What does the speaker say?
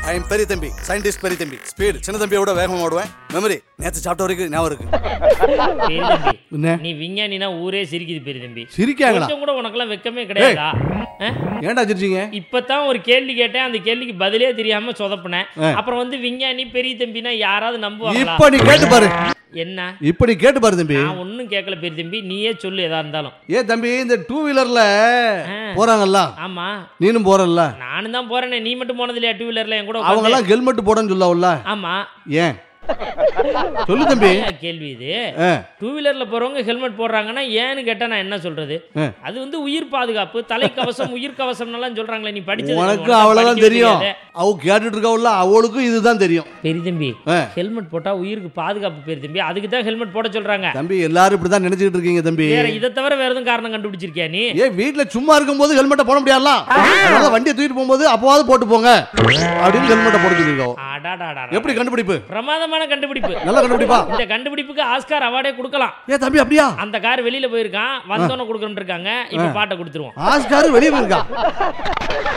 I am பெரிய தம்பி scientist பெரிய தம்பி ஸ்பீடு சின்ன தம்பியோட வேகமா ஓடுவேன் மெமரி நேத்து சாப்பிட்ட வரைக்கும் ஞாபகம் இருக்கு பெரிய தம்பி என்ன நீ விஞ்ஞானினா ஊரே சிரிக்குது பெரிய தம்பி சிரிக்காங்களா கொஞ்சம் கூட உனக்கெல்லாம் வெக்கமே கிடையாதா ஆ? ஏன்டா சிரிச்சீங்க இப்பதான் ஒரு கேள்வி கேட்டேன் அந்த கேள்விக்கு பதிலே தெரியாம சொதப்புனேன் ஆ. அப்புறம் வந்து விஞ்ஞானி பெரிய தம்பினா யாராவது நம்புவாங்களா இப்ப நீ கேட்டு பாரு என்ன இப்ப நீ கேட்டு பாரு தம்பி நான் ஒன்னும் கேட்கல பெரிய தம்பி நீயே சொல்லு எதா இருந்தாலும் ஏ தம்பி இந்த டூ வீலர்ல ஆ. போறாங்கல்ல ஆமா நீனும் போறல்ல நானும் தான் போறேனே நீ மட்டும் போனது இல்லையா டூ வீலர்ல என் கூட அவங்க உட்கார்ந்து? எல்லாம் ஹெல்மெட் போடன்னு சொல்லல ஆமா ஏன் சொல்லு தம்பி என்ன கேள்வி இது ஆ, டூ வீலர்ல போறவங்க ஹெல்மெட் போடுறாங்கன்னா ஏன்னு கேட்டா நான் என்ன சொல்றது ஆ. அது வந்து உயிர் பாதுகாப்பு தலைக்கவசம் உயிர் கவசம் எல்லாம் சொல்றாங்களே நீ படிச்சது உனக்கு உனக்கு அவ்வளவுதான் படிக்கவே தெரியும் தெரியாது. அவ கேட்டுட்டு இருக்கவல்ல அவளுக்கும் இதுதான் தெரியும் பெரிய தம்பி ஆ. ஹெல்மெட் போட்டா உயிருக்கு பாதுகாப்பு பெரிய தம்பி அதுக்கு தான் ஹெல்மெட் போட சொல்றாங்க தம்பி எல்லாரும் இப்படிதான் நினைச்சுக்கிட்டு இருக்கீங்க தம்பி வேற இதை தவிர வேற எதுவும் காரணம் கண்டுபிடிச்சிருக்கியா நீ ஏ வீட்ல சும்மா இருக்கும்போது ஹெல்மெட்டை போட முடியாதுல அதனால வண்டியை தூக்கிட்டு போகும்போது அப்பவாவது போட்டு போங்க அப்படின்னு ஹெல்மெட்டை போட சொல்லிருக்கோம் அடாடாடா எப்படி கண்டுபிடிப்பு பிரமாதமான கண்டுபிடிப்பு நல்லா கண்டுபிடிப்பா இந்த கண்டுபிடிப்புக்கு ஆஸ்கார் அவார்டே கொடுக்கலாம் ஏ தம்பி அப்படியா அந்த கார் வெளியில போயிருக்கான் வந்தோன்னு கொடுக்கணும் இருக்காங்க இப்ப பாட்டை கொடுத்துருவோம் ஆஸ்கார் வெளியே போயிருக்கா